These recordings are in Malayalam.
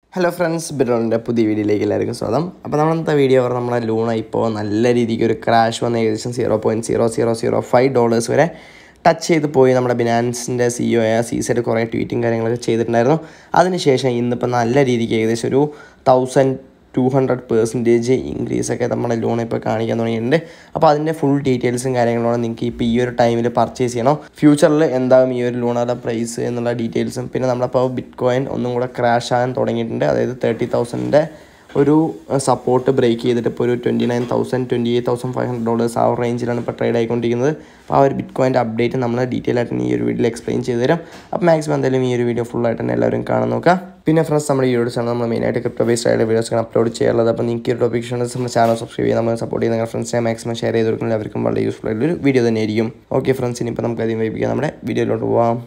ഹലോ ഫ്രണ്ട്സ് ബിറോളിൻ്റെ പുതിയ വീഡിയോയിലേക്ക് എല്ലാവർക്കും സ്വാഗതം അപ്പോൾ നമ്മളത്തെ വീഡിയോ പറഞ്ഞാൽ നമ്മളെ ലൂണ ഇപ്പോൾ നല്ല രീതിക്ക് ഒരു ക്രാഷ് വന്ന് ഏകദേശം zero point zero zero zero five dollars വരെ ടച്ച് ചെയ്ത് പോയി നമ്മുടെ ബിനാൻസിൻ്റെ സിഇഒ ആയ സീസൈഡ് കുറേ ട്വീറ്റും കാര്യങ്ങളൊക്കെ ചെയ്തിട്ടുണ്ടായിരുന്നു അതിനുശേഷം ഇന്നിപ്പോൾ നല്ല രീതിക്ക് ഏകദേശം ഒരു thousand two hundred percentage increase ഒക്കെ നമ്മുടെ ലോൺ ഇപ്പോൾ കാണിക്കാൻ തുടങ്ങിയിട്ടുണ്ട് അപ്പോൾ അതിൻ്റെ ഫുൾ ഡീറ്റെയിൽസും കാര്യങ്ങളോടെ നിങ്ങൾക്ക് ഇപ്പോൾ ഈ ഒരു ടൈമിൽ പർച്ചേസ് ചെയ്യണം ഫ്യൂച്ചറിൽ എന്താകും ഈ ഒരു ലോണുടെ പ്രൈസ് എന്നുള്ള ഡീറ്റെയിൽസും പിന്നെ നമ്മളപ്പോൾ ബിറ്റ് കോയിൻ ഒന്നും കൂടെ ക്രാഷ് ആകാൻ തുടങ്ങിയിട്ടുണ്ട് അതായത് തേർട്ടി തൗസൻഡിൻ്റെ ഒരു സപ്പോർട്ട് ബ്രേക്ക് ചെയ്തിട്ട് ഇപ്പോൾ ഒരു twenty nine thousand twenty eight thousand five hundred dollars ആ ഒരു റേഞ്ചിലാണ് ഇപ്പോൾ ട്രേഡ് ആയിക്കൊണ്ടിരിക്കുന്നത് അപ്പോൾ ആ ഒരു ബിറ്റ് കോയിൻ്റെ അപ്ഡേറ്റ് നമ്മൾ ഡീറ്റെയിൽ ആയിട്ട് ഈ ഒരു വീഡിയോയിൽ എക്സ്പ്ലെയിൻ ചെയ്ത് തരാം അപ്പോൾ മാക്സിമം എന്തായാലും ഈ ഒരു വീഡിയോ ഫുൾ ആയിട്ട് തന്നെ എല്ലാവരും കാണാൻ നോക്കുക പിന്നെ ഫ്രണ്ട്സ് നമ്മുടെ ഈ ഒരു ചാനൽ നമ്മൾ മെയിനായിട്ട് ക്രിപ്റ്റോ ബേസ്ഡ് ആയിട്ട് വീഡിയോസ് അപ്ലോഡ് ചെയ്യാറുള്ളത് അപ്പോൾ നിങ്ങൾക്ക് ഈ ഒരു ടോപ്പിക് ഇഷ്ടമാണ് നമ്മുടെ ചാനൽ സബ്സ്ക്രൈബ് ചെയ്യാൻ നമ്മൾ സപ്പോർട്ട് ചെയ്യുന്ന നിങ്ങളുടെ ഫ്രണ്ട്സിനെ മാക്സിമം ഷെയർ ചെയ്ത് കൊടുക്കുന്ന എല്ലാവർക്കും വളരെ യൂസ്ഫുൾ ആയിട്ടുള്ള ഒരു വീഡിയോ തന്നെയായിരിക്കും ഓക്കെ ഫ്രണ്ട്സ് ഇനിയിപ്പോൾ നമുക്ക് ആദ്യം വൈപ്പിക്കാം നമ്മുടെ വീഡിയോയിലോട്ട് പോവാം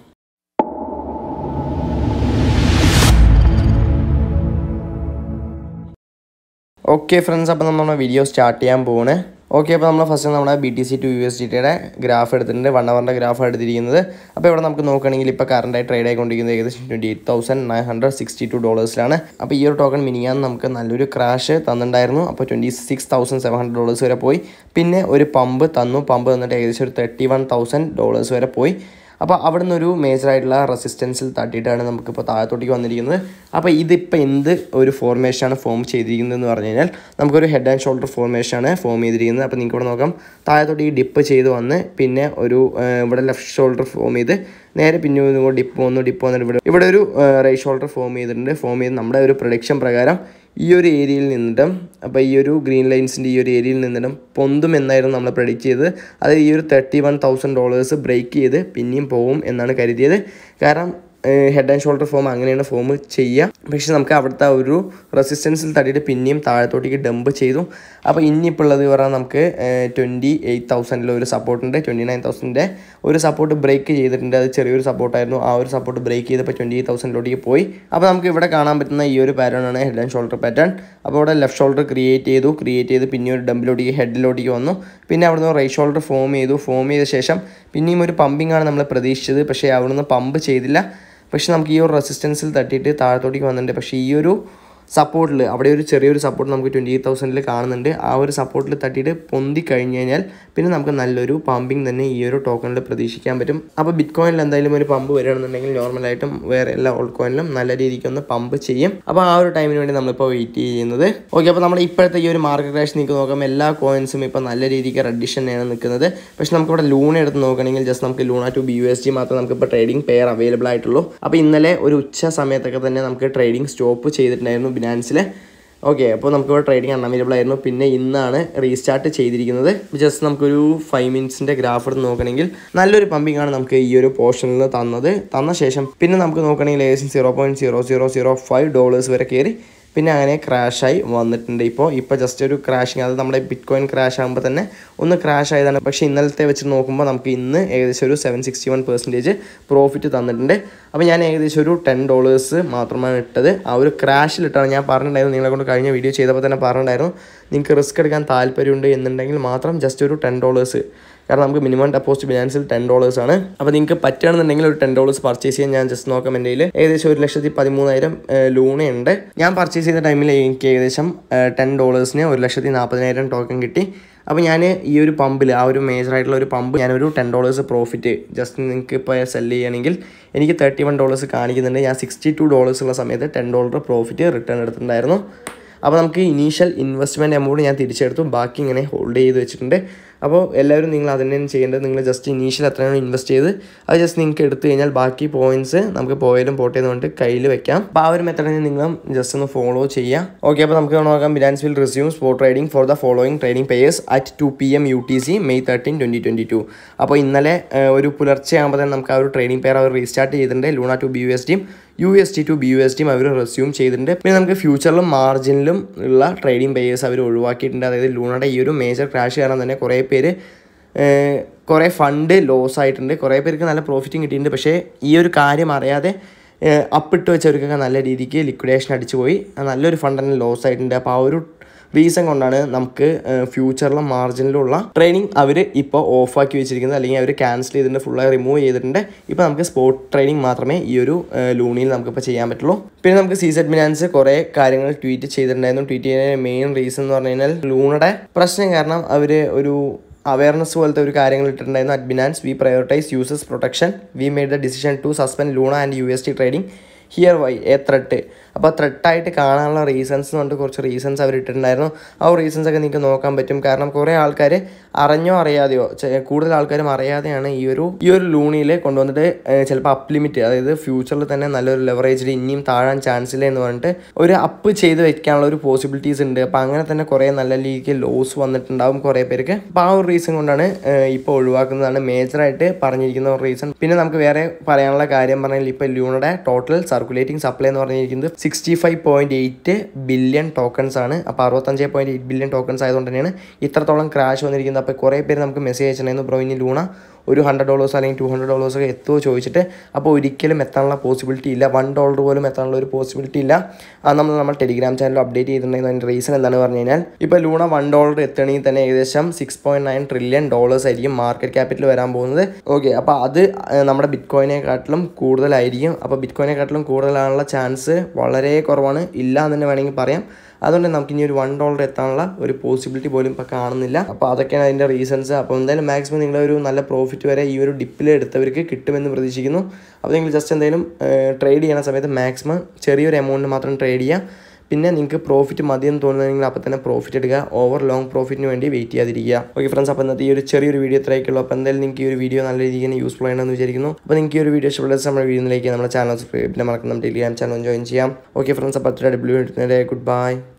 ഓക്കെ ഫ്രണ്ട്സ് അപ്പോൾ നമ്മൾ വീഡിയോ സ്റ്റാർട്ട് ചെയ്യാൻ പോവാണ് ഓക്കെ അപ്പോൾ നമ്മൾ ഫസ്റ്റ് നമ്മുടെ B T C to U S D ടിയുടെ ഗ്രാഫ് എടുത്തിട്ടുണ്ട് വൺ അവറിൻ്റെ ഗ്രാഫ് എടുത്തിരിക്കുന്നത് അപ്പോൾ ഇവിടെ നമുക്ക് നോക്കുകയാണെങ്കിൽ ഇപ്പോൾ കറണ്ടായി ട്രേഡ് ആയിക്കൊണ്ടിരിക്കുന്നത് ഏകദേശം twenty eight thousand nine hundred sixty two ഡോളേഴ്സിലാണ് അപ്പോൾ ഈ ഒരു ടോക്കൺ മിനിയാൻ നമുക്ക് നല്ലൊരു ക്രാഷ് തന്നിട്ടുണ്ടായിരുന്നു അപ്പോൾ twenty six thousand seven hundred dollars വരെ പോയി പിന്നെ ഒരു പമ്പ് തന്നു പമ്പ് തന്നിട്ട് ഏകദേശം ഒരു തേർട്ടി വൺ തൗസൻഡ് ഡോളേഴ്സ് വരെ പോയി അപ്പോൾ അവിടെ നിന്നൊരു മേജറായിട്ടുള്ള റെസിസ്റ്റൻസിൽ തട്ടിയിട്ടാണ് നമുക്കിപ്പോൾ താഴത്തോട്ടേക്ക് വന്നിരിക്കുന്നത് അപ്പോൾ ഇതിപ്പോൾ എന്ത് ഒരു ഫോർമേഷനാണ് ഫോം ചെയ്തിരിക്കുന്നത് എന്ന് പറഞ്ഞു കഴിഞ്ഞാൽ നമുക്കൊരു ഹെഡ് ആൻഡ് ഷോൾഡർ ഫോർമേഷനാണ് ഫോം ചെയ്തിരിക്കുന്നത് അപ്പോൾ നിങ്ങൾക്ക് ഇവിടെ നോക്കാം താഴത്തോട്ട് ഈ ഡിപ്പ് ചെയ്ത് വന്ന് പിന്നെ ഒരു ഇവിടെ ലെഫ്റ്റ് ഷോൾഡർ ഫോം ചെയ്ത് നേരെ പിന്നെ ഒന്ന് ഡിപ്പ് വന്നു ഡിപ്പ് വന്നിട്ട് ഇവിടെ ഇവിടെ ഒരു റൈറ്റ് ഷോൾഡർ ഫോം ചെയ്തിട്ടുണ്ട് ഫോം ചെയ്ത് നമ്മുടെ ഒരു പ്രൊഡക്ഷൻ പ്രകാരം ഈ ഒരു ഏരിയയിൽ നിന്നിട്ടും അപ്പോൾ ഈ ഒരു ഗ്രീൻ ലൈൻസിൻ്റെ ഈ ഒരു ഏരിയയിൽ നിന്നിട്ടും പൊന്തും എന്നായിരുന്നു നമ്മൾ പ്രഡിക്റ്റ് ചെയ്തത് അത് ഈ ഒരു thirty one thousand dollars break ചെയ്ത് പിന്നെയും പോവും എന്നാണ് കരുതിയത് കാരണം ഹെഡ് ആൻഡ് ഷോൾഡർ ഫോം അങ്ങനെയാണ് ഫോം ചെയ്യുക പക്ഷേ നമുക്ക് അവിടുത്തെ ഒരു റെസിസ്റ്റൻസിൽ തട്ടിയിട്ട് പിന്നെയും താഴത്തോട്ടേക്ക് ഡംപ് ചെയ്തു അപ്പോൾ ഇനിയിപ്പോൾ ഉള്ളത് പറഞ്ഞാൽ നമുക്ക് ട്വൻറ്റി എയ്റ്റ് തൗസൻഡിൽ ഒരു സപ്പോർട്ടുണ്ട് ട്വൻറ്റി നയൻ തൗസൻഡിൻ്റെ ഒരു സപ്പോർട്ട് ബ്രേക്ക് ചെയ്തിട്ടുണ്ട് അത് ചെറിയൊരു സപ്പോർട്ടായിരുന്നു ആ ഒരു സപ്പോർട്ട് ബ്രേക്ക് ചെയ്തപ്പോൾ ട്വൻറ്റി എയ്റ്റ് തൗസൻഡിലോട്ടേക്ക് പോയി അപ്പോൾ നമുക്ക് ഇവിടെ കാണാൻ പറ്റുന്ന ഈ ഒരു പാറ്റേൺ ആണ് ഹെഡ് ആൻഡ് ഷോൾഡർ പാറ്റേൺ അപ്പോൾ ഇവിടെ ലെഫ്റ്റ് ഷോൾഡർ ക്രിയേറ്റ് ചെയ്തു ക്രിയേറ്റ് ചെയ്ത് പിന്നെ ഒരു ഡംബിലോട്ടേക്ക് ഹെഡിലോട്ടേക്ക് വന്നു പിന്നെ അവിടുന്ന് റൈറ്റ് ഷോൾഡർ ഫോം ചെയ്തു ഫോം ചെയ്ത ശേഷം പിന്നെയും ഒരു പമ്പിംഗ് ആണ് നമ്മൾ പ്രതീക്ഷിച്ചത് പക്ഷേ അവിടുന്ന് പമ്പ് ചെയ്തില്ല പക്ഷെ നമുക്ക് ഈ ഒരു റെസിസ്റ്റൻസിൽ തട്ടിയിട്ട് താഴത്തോട്ടേക്ക് വന്നിട്ടുണ്ട് പക്ഷേ ഈ ഒരു സപ്പോർട്ടിൽ അവിടെ ഒരു ചെറിയൊരു സപ്പോർട്ട് നമുക്ക് ട്വൻറ്റി എയ്റ്റ് തൗസൻഡിൽ കാണുന്നുണ്ട് ആ ഒരു സപ്പോർട്ടിൽ തട്ടിയിട്ട് പൊന്തി കഴിഞ്ഞ് കഴിഞ്ഞാൽ പിന്നെ നമുക്ക് നല്ലൊരു പമ്പിങ് തന്നെ ഈ ഒരു ടോക്കണിൽ പ്രതീക്ഷിക്കാൻ പറ്റും അപ്പോൾ ബിറ്റ് കോയിനിൽ എന്തായാലും ഒരു പമ്പ് വരികയാണെന്നുണ്ടെങ്കിൽ നോർമലായിട്ടും വേറെ എല്ലാ ഓൾഡ് കോയിനിലും നല്ല രീതിക്ക് ഒന്ന് പമ്പ് ചെയ്യും അപ്പോൾ ആ ഒരു ടൈമിന് വേണ്ടി നമ്മളിപ്പോൾ വെയിറ്റ് ചെയ്യുന്നത് ഓക്കെ അപ്പോൾ നമ്മുടെ ഇപ്പോഴത്തെ ഈ ഒരു മാർക്കറ്റ് ക്രാഷ് നിങ്ങൾക്ക് നോക്കാം എല്ലാ കോയിൻസും ഇപ്പോൾ നല്ല രീതിക്ക് റെഡിഷൻ തന്നെയാണ് നിൽക്കുന്നത് പക്ഷേ നമുക്കിവിടെ ലൂണ എടുത്ത് നോക്കുകയാണെങ്കിൽ ജസ്റ്റ് നമുക്ക് Luna to B U S G മാത്രമേ നമുക്കിപ്പോൾ ട്രേഡിംഗ് പെയർ അവൈലബിൾ ആയിട്ടുള്ളൂ അപ്പോൾ ഇന്നലെ ഒരു ഉച്ച സമയത്തൊക്കെ തന്നെ നമുക്ക് ട്രേഡിംഗ് സ്റ്റോപ്പ് ചെയ്തിട്ടുണ്ടായിരുന്നു ബിനാൻസിൽ ഓക്കെ അപ്പോൾ നമുക്കിവിടെ ട്രേഡിംഗ് അൺഅവൈലബിൾ ആയിരുന്നു പിന്നെ ഇന്നാണ് റീസ്റ്റാർട്ട് ചെയ്തിരിക്കുന്നത് ജസ്റ്റ് നമുക്കൊരു ഫൈവ് മിനിറ്റ്സിൻ്റെ ഗ്രാഫ് എടുത്ത് നോക്കണമെങ്കിൽ നല്ലൊരു പമ്പിംഗ് ആണ് നമുക്ക് ഈ ഒരു പോർഷനിൽ നിന്ന് തന്നത് തന്ന ശേഷം പിന്നെ നമുക്ക് നോക്കണമെങ്കിൽ ഏകദേശം zero point zero zero zero five dollars വരെ കയറി പിന്നെ അങ്ങനെ ക്രാഷായി വന്നിട്ടുണ്ട് ഇപ്പോൾ ഇപ്പോൾ ജസ്റ്റ് ഒരു ക്രാഷിങ് അത് നമ്മുടെ ബിറ്റ് കോയിൻ ക്രാഷ് ആകുമ്പോൾ തന്നെ ഒന്ന് ക്രാഷ് ആയതാണ് പക്ഷേ ഇന്നലത്തെ വെച്ച് നോക്കുമ്പോൾ നമുക്ക് ഇന്ന് ഏകദേശം ഒരു seven sixty one percentage profit തന്നിട്ടുണ്ട് അപ്പോൾ ഞാൻ ഏകദേശം ഒരു ടെൻ ഡോളേഴ്സ് മാത്രമാണ് ഇട്ടത് ആ ഒരു ക്രാഷിലിട്ടാണ് ഞാൻ പറഞ്ഞിട്ടുണ്ടായിരുന്നു നിങ്ങളെ കൊണ്ട് കഴിഞ്ഞ വീഡിയോ ചെയ്തപ്പോൾ തന്നെ പറഞ്ഞിട്ടുണ്ടായിരുന്നു നിങ്ങൾക്ക് റിസ്ക് എടുക്കാൻ താല്പര്യമുണ്ട് എന്നുണ്ടെങ്കിൽ മാത്രം ജസ്റ്റ് ഒരു ടെൻ ഡോളേഴ്സ് കാരണം നമുക്ക് മിനിമം ഡെപ്പോസിറ്റ് ബിനാൻസിൽ ടെൻ ഡോളേഴ്സ് ആണ് അപ്പോൾ നിങ്ങൾക്ക് പറ്റുകയാണെന്നുണ്ടെങ്കിൽ ഒരു ടെൻ ഡോളേഴ്സ് പർച്ചേസ് ചെയ്യാൻ ഞാൻ ജസ്റ്റ് നോക്കാം എൻ്റെ കയ്യിൽ ഏകദേശം ഒരു ലക്ഷത്തി പതിമൂന്നായിരം ലൂണയുണ്ട് ഞാൻ പർച്ചേസ് ചെയ്ത ടൈമിൽ എനിക്ക് ഏകദേശം ടെൻ ഡോളേഴ്സിന് ഒരു ലക്ഷത്തി നാൽപ്പതിനായിരം ടോക്കൺ കിട്ടി അപ്പോൾ ഞാൻ ഈ ഒരു പമ്പിൽ ആ ഒരു മേജർ ആയിട്ടുള്ള ഒരു പമ്പ് ഞാനൊരു ടെൻ ഡോളേഴ്സ് പ്രോഫിറ്റ് ജസ്റ്റ് നിങ്ങൾക്ക് ഇപ്പോൾ സെല് ചെയ്യുകയാണെങ്കിൽ എനിക്ക് തേർട്ടി വൺ ഡോളേഴ്സ് കാണിക്കുന്നുണ്ട് ഞാൻ സിക്സ്റ്റി ടു ഡോളേഴ്സ് ഉള്ള സമയത്ത് ടെൻ ഡോളർ പ്രോഫിറ്റ് റിട്ടേൺ എടുത്തിട്ടുണ്ടായിരുന്നു അപ്പോൾ നമുക്ക് ഇനീഷ്യൽ ഇൻവെസ്റ്റ്മെൻറ്റ് എമൗണ്ട് ഞാൻ തിരിച്ചെടുത്തു ബാക്കി ഇങ്ങനെ ഹോൾഡ് ചെയ്ത് വെച്ചിട്ടുണ്ട് അപ്പോൾ എല്ലാവരും നിങ്ങൾ അത് തന്നെയാണ് ചെയ്യേണ്ടത് നിങ്ങൾ ജസ്റ്റ് ഇനീഷ്യൽ എത്രയാണ് ഇൻവെസ്റ്റ് ചെയ്ത് അത് ജസ്റ്റ് നിങ്ങൾക്ക് എടുത്തു കഴിഞ്ഞാൽ ബാക്കി പോയിന്റ്സ് നമുക്ക് പോയാലും പോട്ടേന്ന് പറഞ്ഞിട്ട് കയ്യിൽ വെക്കാം അപ്പോൾ ആ ഒരു മെത്തഡിനെ നിങ്ങൾ ജസ്റ്റ് ഒന്ന് ഫോളോ ചെയ്യാം ഓക്കെ അപ്പോൾ നമുക്ക് നോക്കാം Binance will resume spot trading for the following trading pairs at two P M U T C May thirteen twenty twenty two അപ്പോൾ ഇന്നലെ ഒരു പുലർച്ചെ ആകുമ്പോൾ തന്നെ നമുക്ക് ആ ഒരു ട്രേഡിംഗ് പെയർ അവർ റീസ്റ്റാർട്ട് ചെയ്തിട്ടുണ്ട് Luna to B U S ടിയും U S T to B U S ടിയും അവർ റെസ്യൂം ചെയ്തിട്ടുണ്ട് പിന്നെ നമുക്ക് ഫ്യൂച്ചറിലും മാർജിനിലും ഉള്ള ട്രേഡിംഗ് പേയേഴ്സ് അവർ ഒഴിവാക്കിയിട്ടുണ്ട് അതായത് ലൂണയുടെ ഈ ഒരു മേജർ ക്രാഷ് കാരണം തന്നെ കുറേ പേര് കുറേ ഫണ്ട് ലോസ് ആയിട്ടുണ്ട് കുറേ പേർക്ക് നല്ല പ്രോഫിറ്റും കിട്ടിയിട്ടുണ്ട് പക്ഷേ ഈ ഒരു കാര്യം അറിയാതെ അപ്പിട്ട് വെച്ചവർക്കൊക്കെ നല്ല രീതിക്ക് ലിക്വിഡേഷൻ അടിച്ചു പോയി നല്ലൊരു ഫണ്ട് തന്നെ ലോസ് ആയിട്ടുണ്ട് അപ്പോൾ ആ ഒരു റീസൺ കൊണ്ടാണ് നമുക്ക് ഫ്യൂച്ചറിലെ മാർജിനിലുള്ള ട്രെയിനിങ് അവർ ഇപ്പോൾ ഓഫാക്കി വെച്ചിരിക്കുന്നത് അല്ലെങ്കിൽ അവർ ക്യാൻസൽ ചെയ്തിട്ടുണ്ട് ഫുള്ളായി റിമൂവ് ചെയ്തിട്ടുണ്ട് ഇപ്പോൾ നമുക്ക് സ്പോട്ട് ട്രെയിനിങ് മാത്രമേ ഈ ഒരു ലൂണിയിൽ നമുക്കിപ്പോൾ ചെയ്യാൻ പറ്റുള്ളൂ പിന്നെ നമുക്ക് സീസെറ്റ് ഫിനാൻസ് കുറേ കാര്യങ്ങൾ ട്വീറ്റ് ചെയ്തിട്ടുണ്ടായിരുന്നു ട്വീറ്റ് ചെയ്യുന്നതിന് മെയിൻ റീസൺ എന്ന് പറഞ്ഞു കഴിഞ്ഞാൽ ലൂണയുടെ പ്രശ്നം കാരണം അവർ ഒരു അവയർനെസ് പോലത്തെ ഒരു കാര്യങ്ങൾ ഇട്ടിട്ടുണ്ടായിരുന്നു at Binance we prioritize users protection we made the decision to suspend Luna and U S T trading here why a threat അപ്പോൾ ത്രെട്ടായിട്ട് കാണാനുള്ള റീസൺസ് എന്ന് പറഞ്ഞിട്ട് കുറച്ച് റീസൺസ് അവർ ഇട്ടിട്ടുണ്ടായിരുന്നു ആ റീസൺസ് ഒക്കെ നിങ്ങൾക്ക് നോക്കാൻ പറ്റും കാരണം കുറേ ആൾക്കാർ അറിഞ്ഞോ അറിയാതെയോ ചെ- കൂടുതൽ ആൾക്കാരും അറിയാതെയാണ് ഈ ഒരു ഈ ഒരു ലൂണിയിൽ കൊണ്ടുവന്നിട്ട് ചിലപ്പോൾ അപ്പ് ലിമിറ്റ് അതായത് ഫ്യൂച്ചറിൽ തന്നെ നല്ലൊരു ലെവറേജിൽ ഇനിയും താഴാൻ ചാൻസ് ഇല്ല എന്ന് പറഞ്ഞിട്ട് ഒരു അപ്പ് ചെയ്ത് വെക്കാനുള്ള ഒരു പോസിബിലിറ്റീസ് ഉണ്ട് അപ്പോൾ അങ്ങനെ തന്നെ കുറേ നല്ല രീതിക്ക് ലോസ് വന്നിട്ടുണ്ടാവും കുറേ പേർക്ക് അപ്പോൾ ആ ഒരു റീസൺ കൊണ്ടാണ് ഇപ്പോൾ ഒഴിവാക്കുന്നതാണ് മേജറായിട്ട് പറഞ്ഞിരിക്കുന്ന ഒരു റീസൺ പിന്നെ നമുക്ക് വേറെ പറയാനുള്ള കാര്യം പറഞ്ഞാൽ ഇപ്പോൾ ലൂണയുടെ ടോട്ടൽ സർക്കുലേറ്റിംഗ് സപ്ലൈ എന്ന് പറഞ്ഞിരിക്കുന്നത് sixty five point eight billion tokens ആണ് അപ്പോൾ അറുപത്തഞ്ച് പോയിൻറ്റ് എയ്റ്റ് ബില്യൺ ടോക്കൺസ് ആയതുകൊണ്ട് തന്നെയാണ് ഇത്രത്തോളം ക്രാഷ് വന്നിരിക്കുന്നത് അപ്പോൾ കുറേ പേര് നമുക്ക് മെസ്സേജ് അയച്ചിട്ടുണ്ടായിരുന്നു ബ്രോ ഇനി ലൂണ ഒരു ഹൺഡ്രഡ് ഡോളേഴ്സ് അല്ലെങ്കിൽ ടു ഹൺഡ്രഡ് ഡോളേഴ്സ് ഒക്കെ എത്തുമോ ചോദിച്ചിട്ട് അപ്പോൾ ഒരിക്കലും എത്താനുള്ള പോസിബിലിറ്റി ഇല്ല വൺ ഡോളർ പോലും എത്താനുള്ള ഒരു പോസിബിലിറ്റി ഇല്ല അത് നമ്മൾ നമ്മൾ ടെലിഗ്രാം ചാനൽ അപ്ഡേറ്റ് ചെയ്തിട്ടുണ്ടെങ്കിൽ അതിൻ്റെ റീസൺ എന്താണെന്ന് പറഞ്ഞു കഴിഞ്ഞാൽ ഇപ്പോൾ ലൂണ വൺ ഡോളർ എത്തണമെങ്കിൽ തന്നെ ഏകദേശം six point nine trillion dollars ആയിരിക്കും മാർക്കറ്റ് ക്യാപിറ്റൽ വരാൻ പോകുന്നത് ഓക്കെ അപ്പോൾ അത് ഏഹ്, നമ്മുടെ ബിറ്റ് കോയിനെക്കാട്ടിലും കൂടുതലായിരിക്കും അപ്പോൾ ബിറ്റ് കോയിനെക്കാട്ടിലും കൂടുതലാണുള്ള ചാൻസ് വളരെ കുറവാണ് ഇല്ല എന്ന് തന്നെ വേണമെങ്കിൽ പറയാം അതുകൊണ്ട് നമുക്ക് ഇനി ഒരു വൺ ഡോളർ എത്താനുള്ള ഒരു പോസിബിലിറ്റി പോലും ഇപ്പോൾ കാണുന്നില്ല അപ്പോൾ അതൊക്കെയാണ് അതിൻ്റെ റീസൺസ് അപ്പോൾ എന്തായാലും മാക്സിമം നിങ്ങളൊരു നല്ല പ്രോഫിറ്റ് വരെ ഈ ഒരു ഡിപ്പിൽ എടുത്തവർക്ക് കിട്ടുമെന്ന് പ്രതീക്ഷിക്കുന്നു അപ്പോൾ നിങ്ങൾ ജസ്റ്റ് എന്തെങ്കിലും ട്രേഡ് ചെയ്യുന്ന സമയത്ത് മാക്സിമം ചെറിയൊരു എമൗണ്ടിന് മാത്രം ട്രേഡ് ചെയ്യുക പിന്നെ നിങ്ങൾക്ക് പ്രോഫിറ്റ് മതിയെന്ന് തോന്നുന്നെങ്കിൽ അപ്പോൾ തന്നെ പ്രോഫിറ്റ് എടുക്കുക ഓവർ ലോങ് പ്രോഫിറ്റിന് വേണ്ടി വെയിറ്റ് ചെയ്യാതിരിക്കുക ഓക്കെ ഫ്രണ്ട്സ് അപ്പോൾ ഇന്നത്തെ ഈ ഒരു ചെറിയൊരു വീഡിയോ ഇത്രയൊക്കെയുള്ളൂ അപ്പോൾ എന്തായാലും നിങ്ങൾക്ക് ഈ ഒരു വീഡിയോ നല്ല രീതിക്ക് തന്നെ യൂസ്ഫുൾ ആണെന്ന് വിചാരിക്കുന്നു അപ്പോൾ നിങ്ങൾക്ക് ഈ ഒരു വീഡിയോ ഇഷ്ടപ്പെട്ട നമ്മുടെ വീഡിയോയിലേക്ക് നമ്മുടെ ചാനൽ സബ്സ്ക്രൈബ് പിന്നെ മറക്കണം ടെലിഗ്രാം ചാനൽ ജോയിൻ ചെയ്യാം ഓക്കെ ഫ്രണ്ട്സ് അപ്പോൾ അത്ര ഡബ്ല്യൂ ഗുഡ് ബൈ